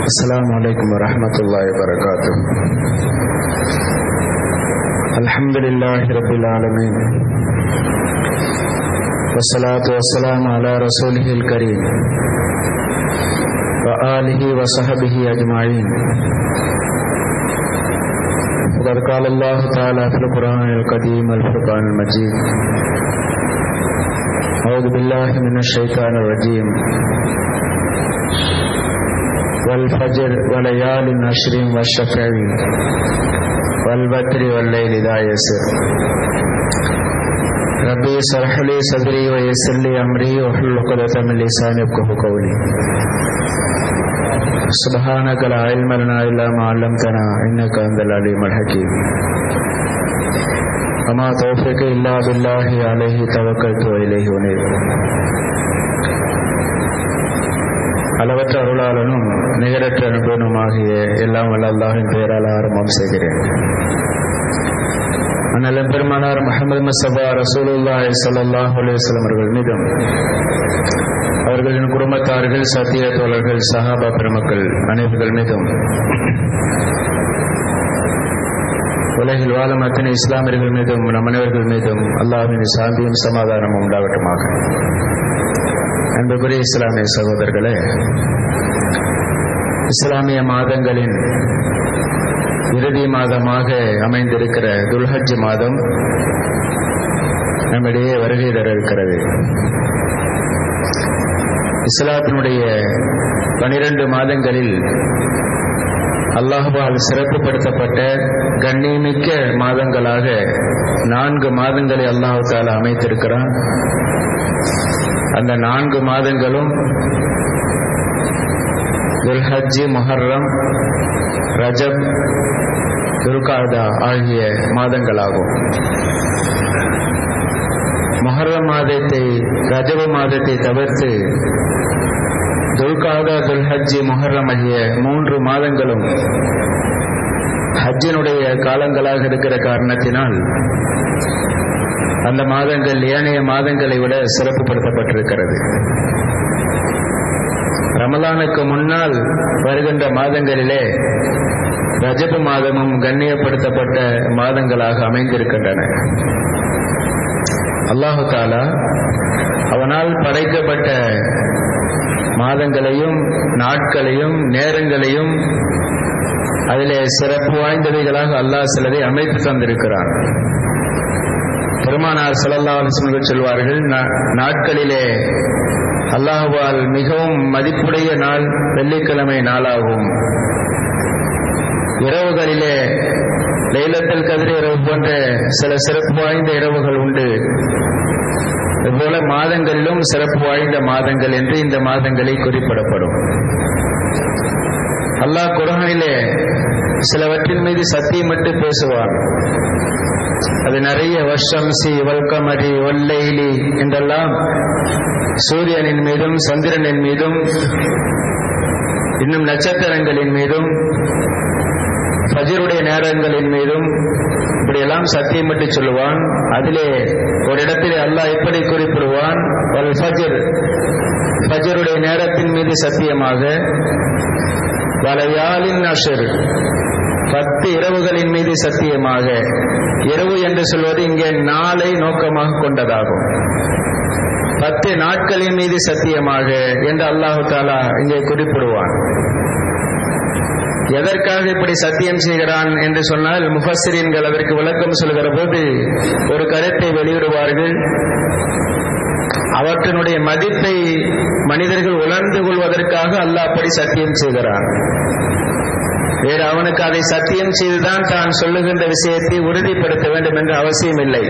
السلام عليكم ورحمة الله وبركاته الحمد لله رب العالمين والصلاة والسلام على رسوله الكريم وآله وصحبه أجمعين وقد قال الله تعالى في القرآن القديم والفرقان المجيد أعوذ بالله من الشيطان الرجيم والفجر وليال عشر والشفع والبتر والليل إذا يسر ربي اشرح لي صدري ويسر لي أمري واحلل عقدة من لساني يفقهوا قولي سبحانك لا علم لنا إلا ما علمتنا إنك أنت العليم الحكيم وما توفيق إلا بالله عليه توكلت وإليه أنيب அளவற்ற அருளாளனும் நிகரற்ற அனுபவனுமாகிய எல்லாம் வல்ல அல்லாஹின் பெயரால் ஆரம்பம் செய்கிறேன் அண்ணலம் பெருமானார் முகமது மசபா ரசூலுல்லாஹி ஸல்லல்லாஹு அலைஹி வஸல்லம் அவர்கள் மீதும் அவர்களின் குடும்பத்தார்கள் சத்திய தோழர்கள் சஹாபா பெருமக்கள் அனைவர்கள் மீதும் உலகில் வாழும் அத்தனை இஸ்லாமியர்கள் மீதும் நம் அனைவர்கள் மீதும் அல்லாஹின் சாந்தியும் சமாதானமும் உண்டாகட்டுமாக அன்புக்குரிய இஸ்லாமிய சகோதரர்களே இஸ்லாமிய மாதங்களின் இறுதி மாதமாக அமைந்திருக்கிற துல்ஹஜ் மாதம் நம்மிடையே வருகை தர இருக்கிறது இஸ்லாத்தினுடைய பனிரெண்டு மாதங்களில் அல்லாஹுவால் சிறப்புப்படுத்தப்பட்ட கண்ணியமிக்க மாதங்களாக நான்கு மாதங்களை அல்லாஹு தாலா அமைத்திருக்கிறான் அந்த நான்கு மாதங்களும் துல்ஹஜ் முஹர்ரம் ரஜப் துல்காதா ஆகிய மாதங்களாகும் முஹர்ரம் மாதத்தை ரஜப மாதத்தை தவிர்த்து துல்காதா துல்ஹஜ் முஹர்ரம் ஆகிய மூன்று மாதங்களும் ஹஜ்ஜினுடைய காலங்களாக இருக்கிற காரணத்தினால் அந்த மாதங்கள் ஏனைய மாதங்களை விட சிறப்புப்படுத்தப்பட்டிருக்கிறது ரமலானுக்கு முன்னால் வருகின்ற மாதங்களிலே ரஜப மாதமும் கண்ணியப்படுத்தப்பட்ட மாதங்களாக அமைந்திருக்கின்றன அல்லாஹு தாலா அவனால் படைக்கப்பட்ட மாதங்களையும் நாட்களையும் நேரங்களையும் அதிலே சிறப்பு வாய்ந்தவைகளாக அல்லாஹ் சிலரை அமைத்து தந்திருக்கிறான் பெருமானார் சல்லல்லா அலிஸ்மர்கள் சொல்வார்கள் நாட்களிலே அல்லாஹுவால் மிகவும் மதிப்புடைய நாள் வெள்ளிக்கிழமை நாளாகும் இரவுகளிலே லைலத்தல் கதிர இரவு போன்ற சில சிறப்பு வாய்ந்த இரவுகள் உண்டு இதுபோல மாதங்களிலும் சிறப்பு வாய்ந்த மாதங்கள் என்று இந்த மாதங்களை குறிப்பிடப்படும் அல்லாஹ் குரானிலே சிலவற்றின் மீது சத்தியமிட்டு பேசுவான் அது நிறைய வருஷம் சி வல்கமரி ஒல்லைலி என்றெல்லாம் சூரியனின் மீதும் சந்திரனின் மீதும் இன்னும் நட்சத்திரங்களின் மீதும் ஃபஜருடைய நேரங்களின் மீதும் இப்படியெல்லாம் சத்தியமிட்டு சொல்லுவான் அதிலே ஒரு இடத்திலே அல்லாஹ் எப்படி குறிப்பிடுவான் ஃபஜர் ஃபஜருடைய நேரத்தின் மீது சத்தியமாக வலையாலின் அஷர் பத்து இரவுகளின் மீது சத்தியமாக இரவு என்று சொல்வது இங்கே நாளை நோக்கமாக கொண்டதாகும் பத்து நாட்களின் மீது சத்தியமாக என்று அல்லாஹு தாலா இங்கே குறிப்பிடுவான் எதற்காக இப்படி சத்தியம் செய்கிறான் என்று சொன்னால் முஃபசிரியன்கள் அதற்கு விளக்கம் சொல்கிற போது ஒரு கருத்தை வெளியிடுவார்கள் அவற்றினுடைய மதிப்பை மனிதர்கள் உணர்ந்து கொள்வதற்காக அல்லாஹ் அப்படி சத்தியம் செய்கிறான் வேறு அவனுக்கு அதை சத்தியம் செய்துதான் தான் சொல்லுகின்ற விஷயத்தை உறுதிப்படுத்த வேண்டும் என்ற அவசியம் இல்லை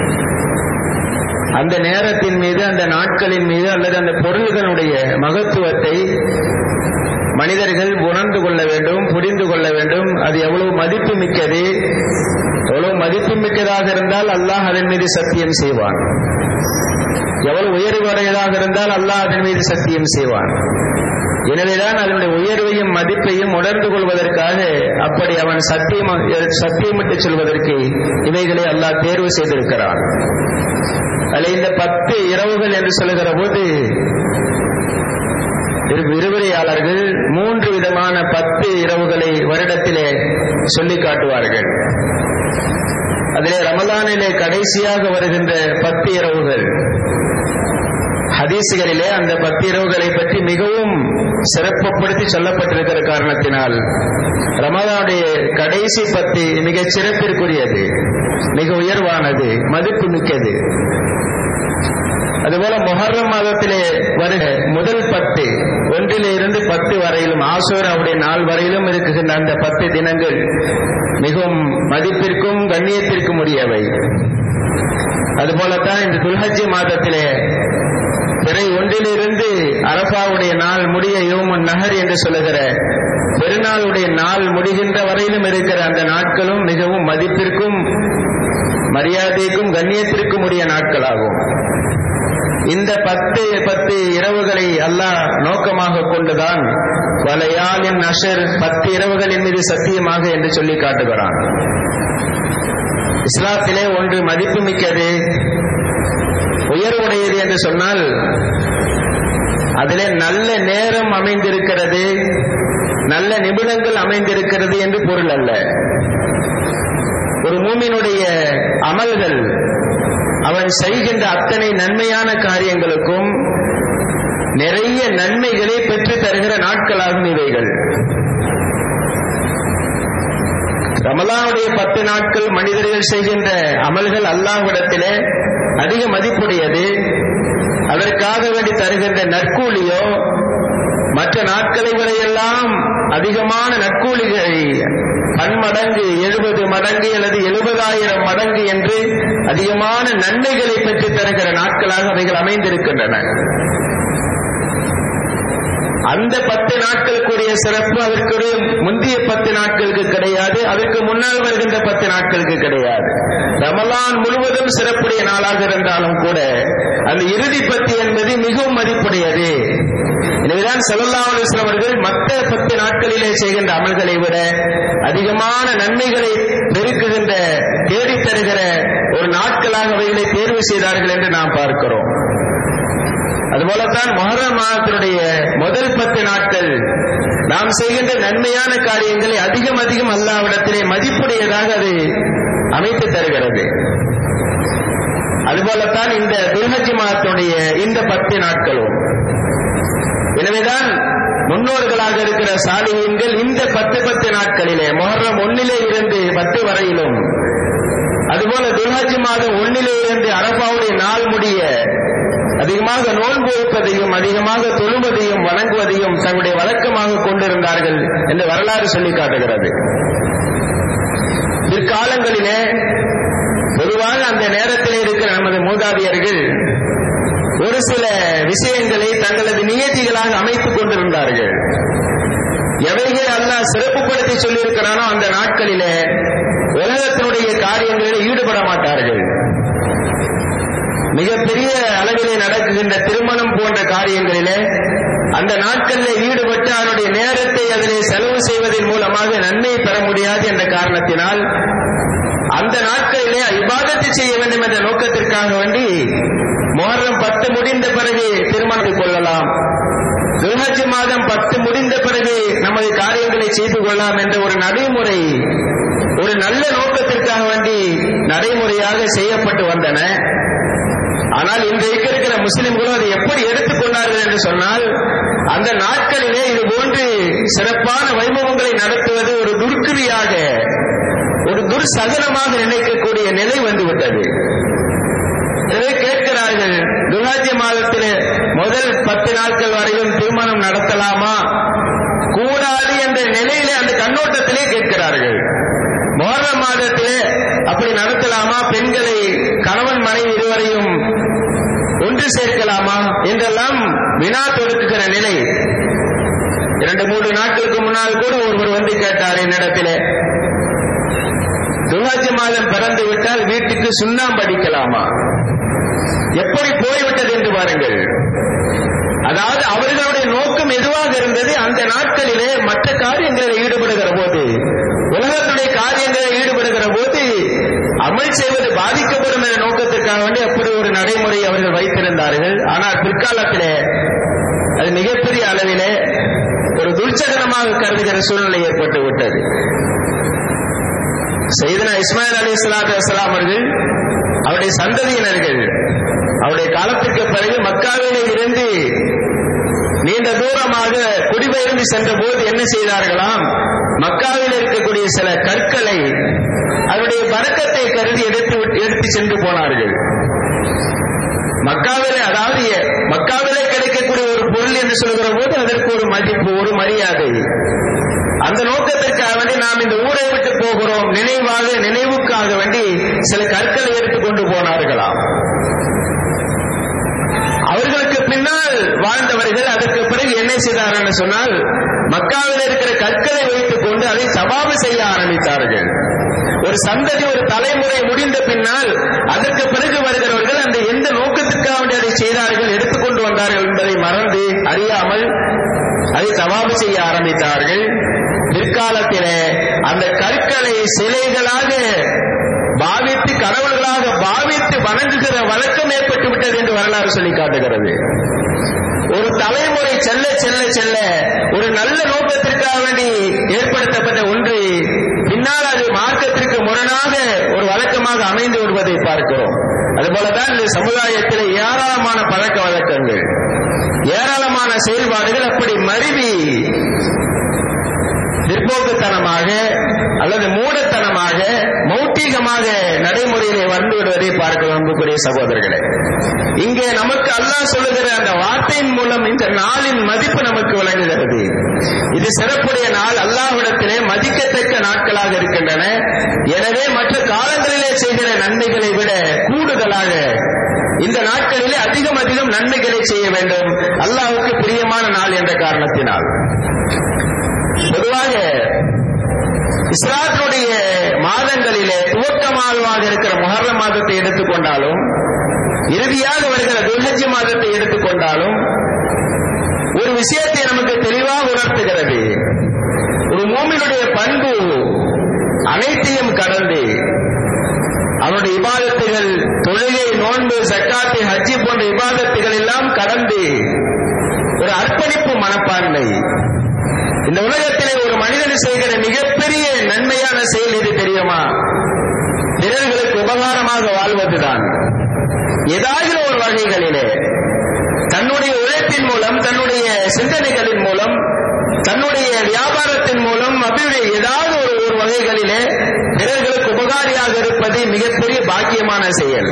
அந்த நேரத்தின் மீது அந்த நாட்களின் மீது அல்லது அந்த பொருள்களுடைய மகத்துவத்தை மனிதர்கள் உணர்ந்து கொள்ள வேண்டும் புரிந்து கொள்ள வேண்டும் அது எவ்வளவு மதிப்பு மிக்கது எவ்வளவு மதிப்பு மிக்கதாக இருந்தால் அல்லாஹ் அதன் மீது சத்தியம் செய்வான் எவ்வளவு உயர்வுடையதாக இருந்தால் அல்லாஹ் அதன் மீது சத்தியம் செய்வான் எனவேதான் அதனுடைய உயர்வையும் மதிப்பையும் உணர்ந்து கொள்வதற்காக அப்படி அவன் சத்தியம் சத்தியமிட்டு சொல்வதற்கு இவைகளை அல்லாஹ் தேர்வு செய்திருக்கிறான் அதில் இந்த பத்து இரவுகள் என்று சொல்லுகிற போது விரிவுரையாளர்கள் மூன்று விதமான பத்து இரவுகளை வருடத்திலே சொல்லி காட்டுவார்கள் அதிலே ரமலானிலே கடைசியாக வருகின்ற பத்து இரவுகள் ஹதீசுகளிலே அந்த பத்து இரவுகளை பற்றி மிகவும் சிறப்புப்படுத்தி சொல்லப்பட்டிருக்கிற காரணத்தினால் ரமலானுடைய கடைசி பத்து மிக சிறப்பிற்குரியது மிக உயர்வானது மதிப்பு மிக்கது அதுபோல மொஹர்ரம் மாதத்திலே வருக முதல் பத்து ஒன்றிலே இருந்து பத்து வரையிலும் ஆசோராவுடைய நாள் வரையிலும் இருக்குகின்ற அந்த பத்து தினங்கள் மிகவும் மதிப்பிற்கும் கண்ணியத்திற்கும் உரியவை அதுபோலத்தான் இந்த துல்ஹஜி மாதத்திலே பிறை ஒன்றிலிருந்து அரபாவுடைய நாள் முடிய யோமன் நகர் என்று சொல்லுகிற பெருநாளுடைய நாள் முடிகின்ற வரையிலும் இருக்கிற அந்த நாட்களும் மிகவும் மதிப்பிற்கும் மரியாதைக்கும் கண்ணியத்திற்கும் உரிய நாட்களாகும் இந்த பத்து பத்து இரவுகளை அல்லாஹ் நோக்கமாக கொண்டுதான் வலையாலின் நஷர் பத்து இரவுகளின் மீது சத்தியமாக என்று சொல்லி காட்டுகிறான் இஸ்லாத்திலே ஒன்று மதிப்புமிக்கது உயர்வுடையது என்று சொன்னால் அதிலே நல்ல நேரம் அமைந்திருக்கிறது நல்ல நிபுணங்கள் அமைந்திருக்கிறது என்று பொருள் அல்ல ஒரு மூமினுடைய அமல்கள் அவன் செய்கின்ற அத்தனை நன்மையான காரியங்களுக்கும் நிறைய நன்மைகளை பெற்று தருகிற நாட்களாகும் இவைகள் ரமலானுடைய பத்து நாட்கள் மனிதர்கள் செய்கின்ற அமல்கள் அல்லாஹ்விடத்திலே அதிக மதிப்புடையது அதற்காக வேண்டி தருகின்ற நற்கூலியோ மற்ற நாட்களை விடையெல்லாம் அதிகமான நற்கூலிகளை பன்மடங்கு எழுபது மடங்கு அல்லது எழுபதாயிரம் மடங்கு என்று அதிகமான நன்மைகளை பெற்று தருகிற நாட்களாக அவைகள் அமைந்திருக்கின்றன அந்த பத்து நாட்களுக்குரிய சிறப்பு அதற்குரிய முந்தைய பத்து நாட்களுக்கு கிடையாது அதற்கு முன்னால் வருகின்ற பத்து நாட்களுக்கு கிடையாது ரமலான் முழுவதும் சிறப்புடைய நாளாக இருந்தாலும் கூட அந்த இறுதி பத்து என்பது மிகவும் மதிப்புடையது எனவேதான் செல்லல்லா அலுவலம் அவர்கள் மற்ற பத்து நாட்களிலே செய்கின்ற அமல்களை விட அதிகமான நன்மைகளை பெருக்குகின்ற தேடித் தருகிற ஒரு நாட்களாக அவைகளை தேர்வு செய்தார்கள் என்று நாம் பார்க்கிறோம் அதுபோலத்தான் மொஹரம் மாதத்தினுடைய முதல் பத்து நாட்கள் நாம் செய்கின்ற நன்மையான காரியங்களை அதிகம் அதிகம் அல்லாவிடத்திலே மதிப்புடையதாக அது அமைத்து தருகிறது அதுபோலத்தான் இந்த துல்ஹஜி மாதத்துடைய இந்த பத்து நாட்களும் எனவேதான் முன்னோர்களாக இருக்கிற சாலிகங்கள் இந்த பத்து பத்து நாட்களிலே மொஹரம் ஒன்னிலே இருந்து பத்து வரையிலும் அதுபோல துல்ஹஜி மாதம் ஒன்னிலே இருந்து அரபாவுடைய நாள் முடிய அதிகமாக நோன்பு வைப்பதையும் அதிகமாக தொழுவதையும் வணங்குவதையும் தங்களுடைய வழக்கமாக கொண்டிருந்தார்கள் என்று வரலாறு சொல்லி காட்டுகிறது பிற்காலங்களிலே பொதுவாக அந்த நேரத்தில் இருக்கிற நமது மூதாதையர்கள் ஒரு சில விஷயங்களை தங்களது நியதிகளாக அமைத்துக் கொண்டிருந்தார்கள் எவைகள் அல்லாஹ் சிறப்புப்படுத்தி சொல்லியிருக்கிறானோ அந்த நாட்களிலே உலகத்தினுடைய காரியங்களில் ஈடுபட மாட்டார்கள் மிகப்பெரிய அளவிலே நடக்குகின்ற திருமணம் போன்ற காரியங்களிலே அந்த நாட்களில் ஈடுபட்டு அதனுடைய நேரத்தை அதிலே செலவு செய்வதன் மூலமாக நன்மையை பெற முடியாது என்ற காரணத்தினால் அந்த நாட்களிலே இபாதத்தை செய்ய வேண்டும் என்ற நோக்கத்திற்காக வேண்டி மொஹர்ரம் பத்து முடிந்த பிறகு திருமணம் கொள்ளலாம் துல்ஹஜ் மாதம் பத்து முடிந்த பிறகு நமது காரியங்களை செய்து கொள்ளலாம் என்ற ஒரு நடைமுறை ஒரு நல்ல நோக்கத்திற்காக வேண்டி நடைமுறையாக செய்யப்பட்டு வந்தன ஆனால் இன்றைக்கு இருக்கிற முஸ்லிம்களும் அதை எப்படி எடுத்துக்கொண்டார்கள் என்று சொன்னால் அந்த நாட்களிலே இது போன்று சிறப்பான வைபவங்களை நடத்துவது ஒரு துர்க்கிரியாக ஒரு துர்சகனமாக நினைக்கக்கூடிய நிலை வந்துவிட்டது எனவே கேட்கிறார்கள் துலாஜி மாதத்திலே முதல் பத்து நாட்கள் வரையிலும் திருமணம் நடத்தலாமா கூடாது என்ற நிலையிலே அந்த கண்ணோட்டத்திலே கேட்கிறார்கள் மோகன மாதத்திலே அப்படி நடத்தலாமா பெண்களை கணவன் மனைவி இருவரையும் ஒன்று சேர்க்கலாமா என்றெல்லாம் வினா தொடுக்குகிற நிலை இரண்டு மூன்று நாட்களுக்கு முன்னால் கூட ஒருவர் வந்து கேட்டார் என்னிடத்திலே துலாஜி மாதம் பிறந்து விட்டால் வீட்டுக்கு சுண்ணாம்பு அடிக்கலாமா எப்படி போய்விட்டது என்று பாருங்கள் அதாவது அவர்களுடைய நோக்கம் எதுவாக இருந்தது அந்த நாட்களிலே மற்ற காரியங்களில் ஈடுபடுகிற போது உலகத்துடைய காரியங்களில் ஈடுபடுகிற போது அமல் செய்வது பாதிக்கப்படும் என்ற நோக்கத்திற்காக வேண்டி அப்படி ஒரு நடைமுறை அவர்கள் வைத்திருந்தார்கள் ஆனால் பிற்காலத்திலே அது மிகப்பெரிய அளவிலே தூரமாக கருதுகிற சூழ்நிலை ஏற்பட்டு விட்டது செய்தனா இஸ்மாயில் அலி இஸ்லாத்து வசலாம் அவர்கள் அவருடைய சந்ததியினர்கள் அவருடைய காலத்துக்கு பிறகு மக்காவிலே இருந்து நீண்ட தூரமாக குடிபெயர்ந்து சென்ற போது என்ன செய்தார்களாம் மக்காவில் இருக்கக்கூடிய சில கற்களை அவருடைய பறக்கத்தை கருதி எடுத்து எடுத்து சென்று போனார்கள் மக்காவிலே அதாவது மக்காவிலே கிடைக்கக்கூடிய ஒரு பொருள் என்று சொல்கிற போது அதற்கு ஒரு மதிப்பு ஒரு மரியாதை அந்த நோக்கத்திற்காக வேண்டி நாம் இந்த ஊரை விட்டு போகிறோம் நினைவாக நினைவுக்காக வேண்டி சில கற்களை எடுத்துக்கொண்டு போனார்களாம் அவர்களுக்கு பின்னால் வாழ்ந்தவர்கள் அதற்கு பிறகு என்ன செய்தார்கள் சொன்னால் மக்காவில் இருக்கிற கற்களை வைத்துக் கொண்டு அதை சவாபு செய்ய ஆரம்பித்தார்கள் ஒரு சந்ததி ஒரு தலைமுறை முடிந்த பின்னால் அதற்கு பிறகு வருகிறவர்கள் அந்த எந்த நோக்கத்துக்காக வேண்டி அதை செய்தார்கள் எடுத்துக்கொண்டு வந்தார்கள் என்பதை மறந்து அறியாமல் அதை சவாபு செய்ய ஆரம்பித்தார்கள் பிற்காலத்திலே அந்த கற்களை சிலைகளாக பாவித்து கடவுள்களாக பாவித்து வணங்குகிற வழக்கம் ஏற்பட்டு விட்டது என்று வரலாறு சொல்லி காட்டுகிறது ஒரு தலைமுறை செல்ல செல்ல செல்ல ஒரு நல்ல நோக்கத்திற்காக வேண்டி ஏற்படுத்தப்பட்ட ஒன்று பின்னால் அது மார்க்கத்திற்கு முரணாக ஒரு வழக்கமாக அமைந்து வருவதை பார்க்கிறோம் அதுபோலதான் இந்த சமுதாயத்தில் ஏராளமான பழக்க வழக்கங்கள் ஏராளமான செயல்பாடுகள் அப்படி மருவி பிற்போக்குத்தனமாக அல்லது மூடத்தனமாக மௌட்டிகமாக நடைமுறையிலே வந்து விடுவதை பார்க்க விரும்பக்கூடிய சகோதரர்களே இங்கே நமக்கு அல்லாஹ் சொல்லுகிற அந்த வார்த்தையின் மூலம் இந்த நாளின் மதிப்பு நமக்கு விளங்குகிறது இது சிறப்புடைய நாள் அல்லாஹ்விடத்திலே மதிக்கத்தக்க நாட்களாக இருக்கின்றன எனவே மற்ற காலங்களிலே செய்கிற நன்மைகளை விட கூடுதலாக இந்த நாட்களிலே அதிகம் அதிகம் நன்மைகளை செய்ய வேண்டும் அல்லாஹுக்கு பிரியமான நாள் என்ற காரணத்தினால் பொதுவாக இஸ்லாத்தினுடைய மாதங்களிலே துவக்கமாக இருக்கிற முகர்ர மாதத்தை எடுத்துக்கொண்டாலும் இறுதியாக வருகிற துல்ஹஜ் மாதத்தை எடுத்துக்கொண்டாலும் ஒரு விஷயத்தை நமக்கு தெளிவாக உணர்த்துகிறது ஒரு மூமினுடைய பண்பு அனைத்தையும் கடந்து அவனுடைய இபாதத்துகள் தொழுகை நோன்பு சக்காத்து ஹஜ்ஜி போன்ற இபாதத்துகள் எல்லாம் கடந்து ஒரு அர்ப்பணிப்பு மனப்பான்மை இந்த உலகத்திலே ஒரு மனிதன் செய்கிற மிகப்பெரிய நன்மையான செயல் இது தெரியுமா பிறர்களுக்கு உபகாரமாக வாழ்வதுதான் ஏதாவது ஒரு வகைகளிலே தன்னுடைய உழைப்பின் மூலம் தன்னுடைய சிந்தனைகளின் மூலம் தன்னுடைய வியாபாரத்தின் மூலம் அப்படி ஏதாவது ஒரு ஒரு வகைகளிலே பிறர்களுக்கு உபகாரியாக இருப்பது மிகப்பெரிய பாக்கியமான செயல்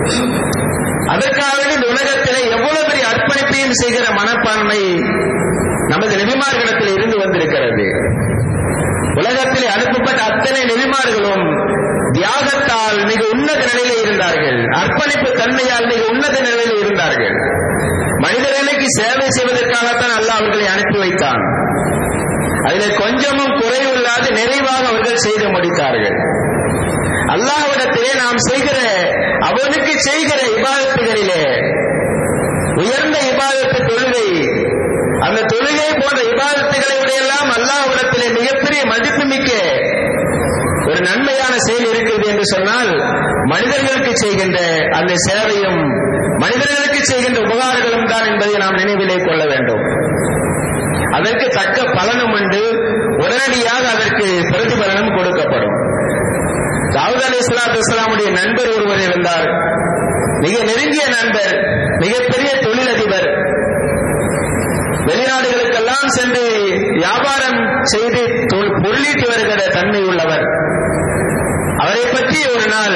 அதற்காக இந்த உலகத்திலே எவ்வளவு பெரிய அர்ப்பணிப்பையும் செய்கிற மனப்பான்மை நமது நெபிமார்களிடத்தில் இருந்து வந்திருக்கிறது உலகத்தில் அனுப்பப்பட்ட அத்தனை நெபிமார்களும் தியாகத்தால் மிக உன்னத நிலையில இருந்தார்கள் அர்ப்பணிப்பு தன்மையால் மிக உன்னத நிலையில் இருந்தார்கள் மனிதர்களுக்கு சேவை செய்வதற்காகத்தான் அல்லாஹ் அவர்களை அனுப்பி வைத்தான் அதில் கொஞ்சமும் குறைவில்லாது நிறைவாக அவர்கள் செய்து முடித்தார்கள் அல்லாஹ்விடத்திலே நாம் செய்கிற அவனுக்கு செய்கிற இபாதத்துகளிலே உயர்ந்த இபாதத்து தொழுகை அந்த தொழுகை போன்ற இபாதத்துகளை உடையெல்லாம் அல்லாஹ்விடத்திலே மிகப்பெரிய மதிப்புமிக்க ஒரு நன்மையான செயல் இருக்கிறது என்று சொன்னால் மனிதர்களுக்கு செய்கின்ற அந்த சேவையும் மனிதர்களுக்கு செய்கின்ற உபகாரங்களும் தான் என்பதை நாம் நினைவிலே கொள்ள வேண்டும் அதற்கு தக்க பலனும் உண்டு உடனடியாக அதற்கு பிரதிபலனும் கொடுக்கப்படும் தாவூத் அலி இஸ்லாத்து இஸ்லாமுடைய நண்பர் ஒருவர் இருந்தார் மிக நெருங்கிய நண்பர் மிகப்பெரிய தொழிலதிபர் வெளிநாடுகளுக்கெல்லாம் சென்று வியாபாரம் செய்து பொருளீட்டு வருகிற தன்மை உள்ளவர் அவரை பற்றி ஒரு நாள்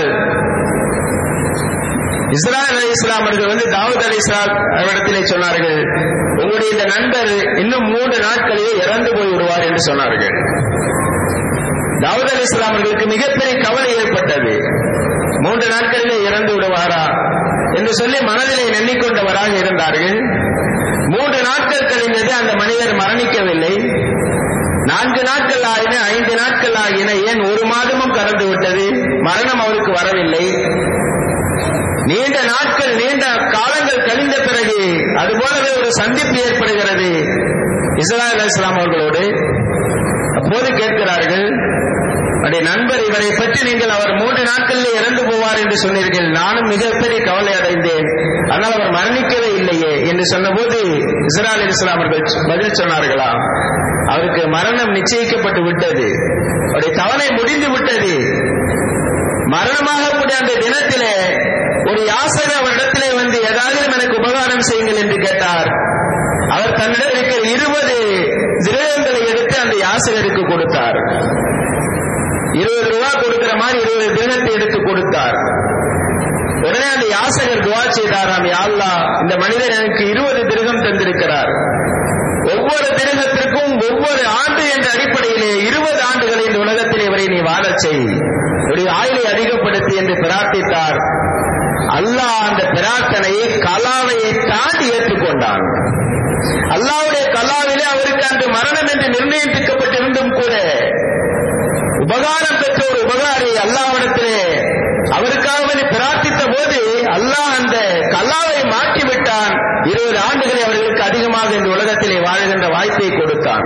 இஸ்ராயல் அலி இஸ்லாம் அவர்கள் வந்து தாவூத் அலி இஸ்லாம் அவரிடத்திலே சொன்னார்கள் உங்களுடைய இந்த நண்பர் இன்னும் மூன்று நாட்களிலே இறந்து போய் விடுவார் என்று சொன்னார்கள் தாவூத் அலி இஸ்லாம் அவர்களுக்கு மிகப்பெரிய கவலை ஏற்பட்டது மூன்று நாட்களிலே இறந்து விடுவாரா என்று சொல்லி மனதிலே எண்ணிக்கொண்டவராக இருந்தார்கள் மூன்று நாட்கள் கழிந்தது அந்த மனிதர் மரணிக்கவில்லை நான்கு நாட்கள் ஆயின ஐந்து நாட்கள் ஆகின ஏன் ஒரு மாதமும் கடந்து விட்டது மரணம் அவருக்கு வரவில்லை நீண்ட நாட்கள் நீண்ட காலங்கள் கழிந்த பிறகு அதுபோலவே ஒரு சந்திப்பு ஏற்படுகிறது இஸ்ராயல் இஸ்லாம் அவர்களோடு அப்போது கேட்கிறார்கள் அப்படி நண்பர் இவரை பற்றி நீங்கள் அவர் மூன்று நாட்களில் இறந்து போவார் என்று சொன்னீர்கள் நானும் மிகப்பெரிய கவலை அடைந்தேன் ஆனால் அவர் மரணிக்கவே இல்லையே என்று சொன்னபோது இஸ்ரால் இஸ்லாம் அவர்கள் பதில் சொன்னார்களா அவருக்கு மரணம் நிச்சயிக்கப்பட்டு விட்டது அவருடைய தவணை முடிந்து விட்டது மரணமாகக்கூடிய அந்த தினத்திலே ஒரு யாசகர் அவரிடத்திலே வந்து ஏதாவது எனக்கு உபகாரம் செய்யுங்கள் என்று கேட்டார் அவர் தன்னிடம் இருக்கிற இருபது திரகங்களை எடுத்து அந்த யாசகருக்கு கொடுத்தார் இருபது ரூபாய் கொடுக்கிற மாதிரி இருபது திரகத்தை எடுத்து கொடுத்தார் உடனே அந்த யாசகர் துவா செய்தாராம் யாழ்லா இந்த மனிதர் எனக்கு இருபது திருகம் தந்திருக்கிறார் ஒவ்வொரு திருகத்திற்கும் ஒவ்வொரு ஆண்டு என்ற அடிப்படையிலே இருபது ஆண்டுகள் இந்த உலகத்தில் இவரை நீ வாழச் செய் இவருடைய ஆயுளை அதிகப்படுத்தி என்று பிரார்த்தித்தார் அல்லாஹ் அந்த பிரார்த்தனையை கலாவையை தாண்டி ஏற்றுக்கொண்டான் அல்லாவுடைய கலாவிலே அவருக்கு அன்று மரணம் என்று நிர்ணயிக்கப்பட்டிருந்தும் கூட உபகாரம் பெற்ற ஒரு உபகாரி அல்லாவிடத்திலே அவருக்காக பிரார்த்தித்த போது அல்லாஹ் அந்த கல்லாவை மாற்றிவிட்டான் இருபது ஆண்டுகளை அவர்களுக்கு அதிகமாக இந்த உலகத்திலே வாழ்கின்ற வாய்ப்பை கொடுத்தான்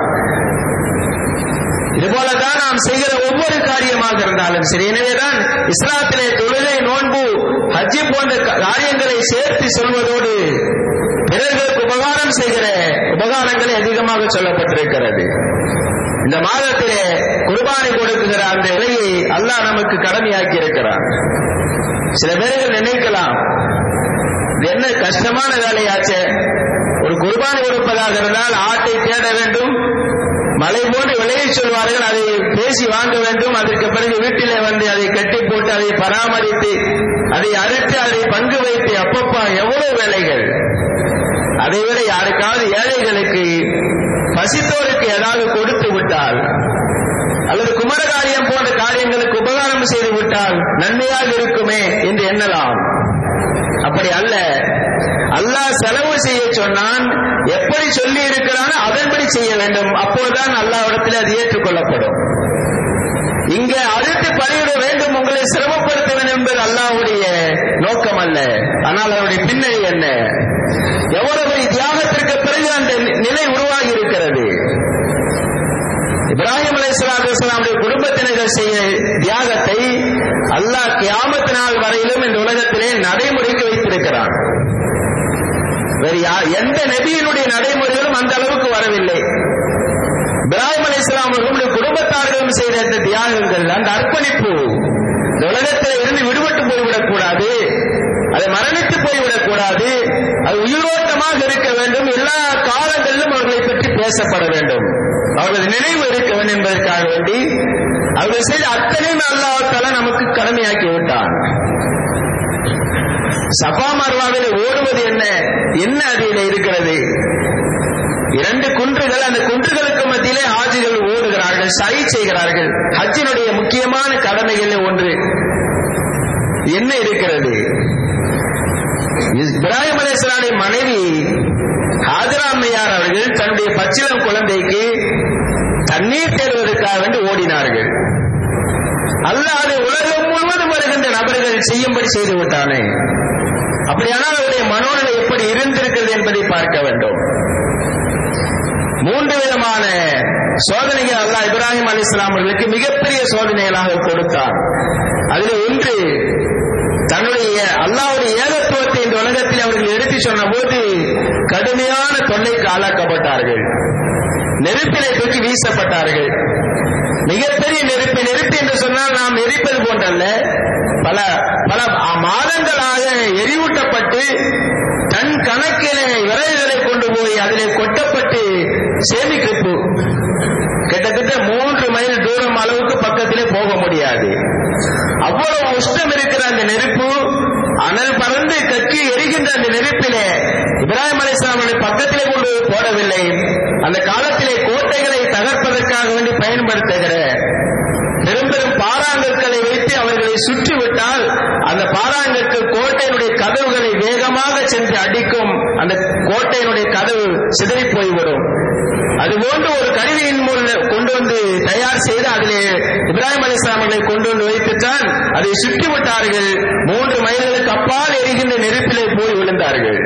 இதுபோலதான் நாம் செய்கிற ஒவ்வொரு காரியமாக இருந்தாலும் சரி எனவேதான் இஸ்லாத்திலே தொழுகை நோன்பு ஹஜ்ஜி போன்ற காரியங்களை சேர்த்து சொல்வதோடு பிறர்களுக்கு உபகாரம் செய்கிற உபகாரங்களை அதிகமாக சொல்லப்பட்டிருக்கிறது இந்த மாதத்திலே குர்பானை கொடுக்குகிற அந்த இலையை அல்லாஹ் நமக்கு கடமையாக்கி இருக்கிறான் சில பேர்கள் நினைக்கலாம் இது என்ன கஷ்டமான வேலையாச்சே ஒரு குர்பானை கொடுப்பதாக இருந்தால் ஆட்டை தேட வேண்டும் மலை போன்று விளைய சொல்வார்கள் அதை பேசி வாங்க வேண்டும் அதற்கு பிறகு வீட்டிலே வந்து அதை கட்டி போட்டு அதை பராமரித்து அதை அறுத்து அதை பங்கு வைத்து அப்பப்பா எவ்வளவு வேலைகள் அதை விட யாருக்காவது ஏழைகளுக்கு பசித்தோருக்கு ஏதாவது கொடுத்து விட்டால் அல்லது குமரகாரியம் போன்ற காரியங்களுக்கு உபகாரம் செய்து விட்டால் நன்மையாக இருக்குமே என்று எண்ணலாம் அப்படி அல்ல அல்லாஹ் செலவு செய்ய சொன்னான் எப்படி சொல்லி இருக்கிறானோ அதன்படி செய்ய வேண்டும் அப்போதுதான் அல்லாவிடத்தில் அது ஏற்றுக்கொள்ளப்படும் இங்க அழுத்து பணியிட வேண்டும் உங்களை சிரமப்படுத்த வேண்டும் என்பது அல்லாவுடைய நோக்கம் அல்ல ஆனால் அவருடைய பின்னணி என்ன எவ்வளவு தியாகத்திற்கு பிறகு அந்த நிலை உருவாகி இருக்கிறது இப்ராஹிம் அலை சலாத்துடைய குடும்பத்தினர்கள் செய்ய தியாகத்தை அல்லாஹ் கியாமத்து நாள் வரையிலும் இந்த உலகத்திலே நடைமுறைக்கு வைத்திருக்கிறான் வேறு எந்த நபியினுடைய நடைமுறைகளும் அந்த அளவுக்கு வரவில்லை இப்ராஹிம் அலி இஸ்லாம் அவர்களுடைய குடும்பத்தார்களும் செய்த இந்த தியாகங்கள் அந்த அர்ப்பணிப்பு இந்த உலகத்தில் இருந்து விடுபட்டு போய்விடக் கூடாது அது மரணித்து போய்விடக் கூடாது அது உயிரோட்டமாக இருக்க வேண்டும் எல்லா காலங்களிலும் அவர்களை பற்றி பேசப்பட வேண்டும் அவர்களது நினைவு இருக்க வேண்டும் என்பதற்காக வேண்டி அவர்கள் செய்த அத்தனையும் அல்லாஹால நமக்கு கடமையாக்கி விட்டான் சபா மர்வாவில் ஓடுவது என்ன என்ன அதில் இருக்கிறது இரண்டு குன்றுகள் அந்த குன்றுகளுக்கு மத்தியிலே ஆஜிகள் ஓடுகிறார்கள் சரி செய்கிறார்கள் ஹஜ்ஜினுடைய முக்கியமான கடமைகளில் ஒன்று என்ன இருக்கிறது இப்ராஹிம் அலிஸ்லாடைய மனைவி ஹாஜராமையார் அவர்கள் தன்னுடைய பச்சிலம் குழந்தைக்கு தண்ணீர் தேடுவதற்காக வேண்டி ஓடினார்கள் அல்லாது உலகம் முழுவதும் வருகின்ற நபர்கள் செய்யும்படி செய்து விட்டானே அப்படியானால் அவருடைய மனோநிலை எப்படி இருந்திருக்கிறது என்பதை பார்க்க வேண்டும் மூன்று விதமான சோதனைகள் அல்லா இப்ராஹிம் அலி இஸ்லாம் அவர்களுக்கு மிகப்பெரிய சோதனைகளாக கொடுத்தார் அதில் ஒன்று தன்னுடைய அல்லாவுடைய ஏகத்துவத்தை இந்த உலகத்தில் அவர்கள் எடுத்து சொன்ன போது கடுமையான தொல்லைக்கு ஆளாக்கப்பட்டார்கள் நெருப்பிலை தூக்கி வீசப்பட்டார்கள் மிகப்பெரிய நெருப்பு நெருப்பு என்று சொன்னால் நாம் எரிப்பது போன்றல்ல பல பல மாதங்களாக எரிவூட்டப்பட்டு தன் கணக்கிலே விறகுகளை கொண்டு போய் அதிலே கொட்டப்பட்டு சேமிப்பு கிட்டத்தட்ட மூன்று மைல் தூரம் அளவுக்கு பக்கத்திலே போக முடியாது அவ்வளவு உஷ்டம் இருக்கிற அந்த நெருப்பு அனல் பறந்து கக்கி எரிகின்ற அந்த நெருப்பிலே இப்ராஹிம் அலிஸ்லாமுடைய பக்கத்திலே கொண்டு போடவில்லை அந்த காலத்திலே கோட்டைகளை தகர்ப்பதற்காக வேண்டி பயன்படுத்துகிற பெரும் பெரும் பாறாங்கற்களை வைத்து அவர்களை சுற்றிவிட்டால் அந்த பாறாங்கற்கு கோட்டையினுடைய கதவுகளை வேகமாக சென்று அடிக்கும் அந்த கோட்டையினுடைய கதவு சிதறி போய்விடும் அதுபோன்று ஒரு கருவியின் மூலம் கொண்டு வந்து தயார் செய்து அதிலே இப்ராஹிம் அலிஸ்லாமர்களை கொண்டு வந்து வைத்துத்தான் அதை சுற்றி விட்டார்கள் மூன்று மைல்களுக்கு அப்பால் எரிகின்ற நெருப்பிலே போய் விழுந்தார்கள்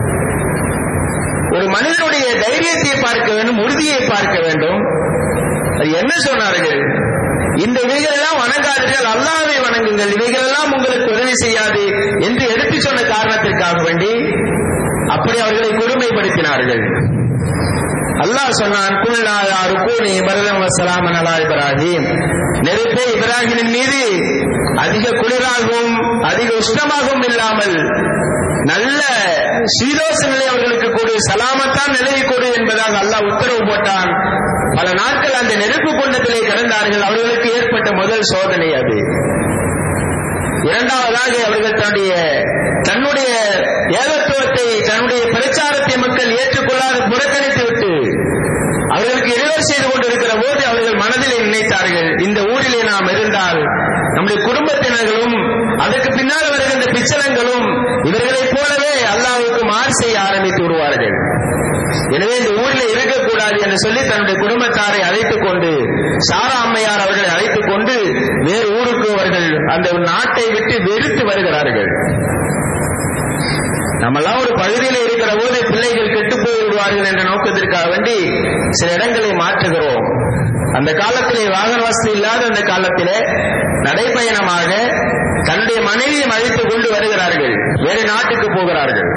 ஒரு மனிதனுடைய தைரியத்தை பார்க்க வேண்டும் உறுதியை பார்க்க வேண்டும் அது என்ன சொன்னார்கள் இந்த இவைகளெல்லாம் வணங்காதீர்கள் அல்லாவை வணங்குங்கள் இவைகளெல்லாம் உங்களுக்கு உதவி செய்யாது என்று எடுத்து சொன்ன காரணத்திற்கு காரணத்திற்காக வேண்டி அப்படி அவர்களை கொடுமைப்படுத்தினார்கள் அல்லாஹ் சொன்னான் குல்நாதா ருக்கூனி பரதம் வசலாம் அலா இப்ராஹிம் நெருப்பே இப்ராஹிமின் மீது அதிக குளிராகவும் அதிக உஷ்ணமாகவும் இல்லாமல் நல்ல சீதோச நிலை அவர்களுக்கு கொடு சலாமத்தான் நிலையை கொடு என்பதாக அல்லாஹ் உத்தரவு போட்டான் பல நாட்கள் அந்த நெருப்பு குண்டத்திலே கிடந்தார்கள் அவர்களுக்கு ஏற்பட்ட முதல் சோதனை அது இரண்டாவதாக அவர்கள் தன்னுடைய தன்னுடைய ஏகத்துவத்தை தன்னுடைய பிரச்சாரத்தை மக்கள் ஏற்றுக்கொள்ளாது புறக்கணித்து விட்டு அவர்களுக்கு இடைவெளி செய்து கொண்டிருக்கிற போது அவர்கள் மனதிலே நினைத்தார்கள் இந்த ஊரிலே நாம் இருந்தால் நம்முடைய குடும்பத்தினர்களும் அதற்கு பின்னால் வருகின்ற பிச்சலங்களும் இவர்களைப் போலவே அல்லாவுக்கு மாறு செய்ய ஆரம்பித்து விடுவார்கள் எனவே இந்த ஊரில் இருக்கக்கூடாது என்று சொல்லி தன்னுடைய குடும்பத்தாரை அழைத்துக் கொண்டு சாரா அம்மையார் அவர்களை அழைத்துக் கொண்டு வேறு ஊருக்கு அவர்கள் அந்த நாட்டை விட்டு வெறுத்து வருகிறார்கள் நம்மெல்லாம் ஒரு பகுதியில் இருக்கிற போது பிள்ளைகள் கெட்டு போய் விடுவார்கள் என்ற நோக்கத்திற்காக வேண்டி சில இடங்களை மாற்றுகிறோம் அந்த காலத்திலே வாகன வசதி இல்லாத அந்த காலத்திலே நடைப்பயணமாக தன்னுடைய மனைவியை அழைத்துக் கொண்டு வருகிறார்கள் வேறு நாட்டுக்கு போகிறார்கள்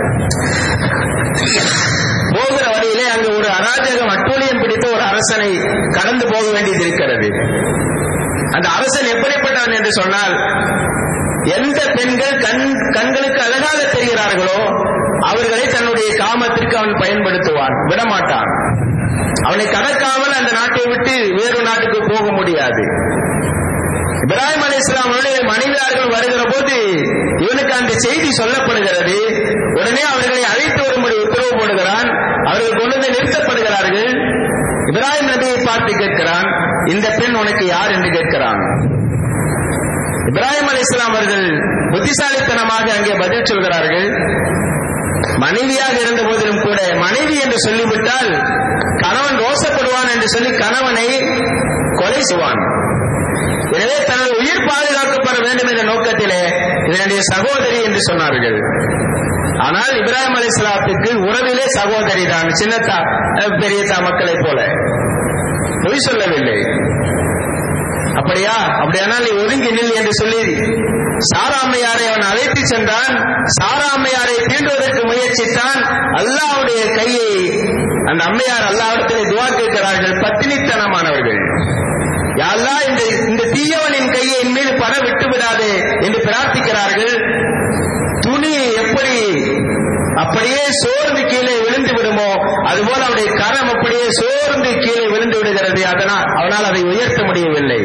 போகிற வழியிலே அங்கு ஒரு அராஜகம் அட்டூழியம் பிடித்த ஒரு அரசனை கடந்து போக வேண்டியது இருக்கிறது அந்த அரசன் எப்படிப்பட்டவன் என்று சொன்னால் எந்த பெண்கள் கண் கண்களுக்கு அழகாக தெரிகிறார்களோ அவர்களை தன்னுடைய காமத்திற்கு அவன் பயன்படுத்துவான் விடமாட்டான் அவனை கடக்காமல் அந்த நாட்டை விட்டு வேறு நாட்டுக்கு போக முடியாது இப்ராஹிம் அலி இஸ்லாமுடைய மனைவியார்கள் வருகிற போது இவனுக்கு அந்த செய்தி சொல்லப்படுகிறது உடனே அவர்களை அழைத்து வரும்படி உத்தரவு போடுகிறான் அவர்கள் கொண்டு வந்து நிறுத்தப்படுகிறார்கள் இப்ராஹிம் நபியை பார்த்து கேட்கிறான் இந்த பெண் உனக்கு யார் என்று கேட்கிறான் இப்ராஹிம் அலி இஸ்லாம் அவர்கள் புத்திசாலித்தனமாக அங்கே பதில் சொல்கிறார்கள் மனைவியாக இருந்த போதிலும் கூட மனைவி என்று சொல்லிவிட்டால் கணவன் ரோசப்படுவான் என்று சொல்லி கணவனை கொலை செய்வான் எனவே தனது உயிர் பாதுகாக்கப்பட வேண்டும் என்ற நோக்கத்திலே இதனுடைய சகோதரி என்று சொன்னார்கள் ஆனால் இப்ராஹிம் அலி இஸ்லாத்துக்கு உறவிலே சகோதரி தான் சின்னத்தா பெரியத்தா மக்களைப் போல பொய் சொல்லவில்லை அப்படியா அப்படியானால் நீ ஒதுங்கி நில் என்று சொல்லி சாராமையாரை அவன் அழைத்து சென்றான் சாராமையாரை தீண்டுவதற்கு முயற்சித்தான் அல்லாவுடைய கையை அந்த அம்மையார் அல்லாவிடத்திலே துவா கேட்கிறார்கள் பத்தினித்தனமானவர்கள் யாரா இந்த இந்த தீயவனின் கையை என் மீது பட விட்டு விடாது என்று பிரார்த்திக்கிறார்கள் துணி எப்படி அப்படியே சோர்ந்து கீழே விழுந்து விடுமோ அதுபோல அவருடைய கரம் அப்படியே சோர்ந்து கீழே விழுந்து விடுகிறது அதனால் அவனால் அதை உயர்த்த முடியவில்லை